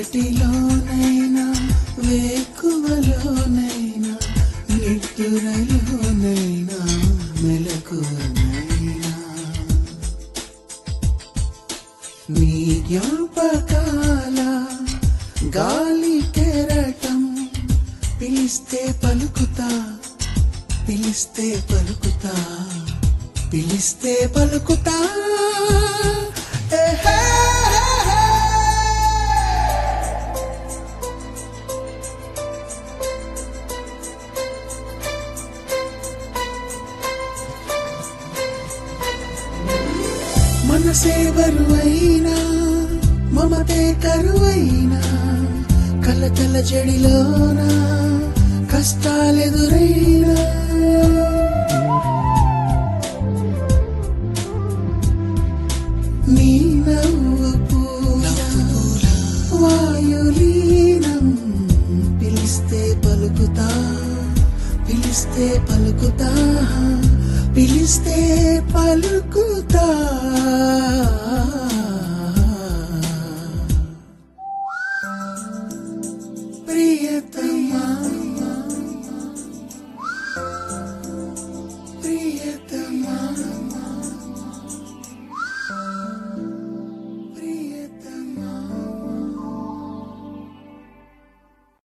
చీకటిలోనైనా వేకువలోనైనా నిద్దురలోనైనా మెలకువనైనా నీ జ్ఞాపకాల గాలి కెరటం పిలిస్తే పలుకుతా పిలిస్తే పలుకుతా పిలిస్తే పలుకుతా ఏ హే హే హే. మనసే బరువైనా మమతే కరువైనా కలకల జడిలోనా కష్టాలెదురైనా నీ నవ్వు పూల వాయులీనం పిలిస్తే పలుకుతా పిలిస్తే పలుకుతా పిలిస్తే పలుకుతా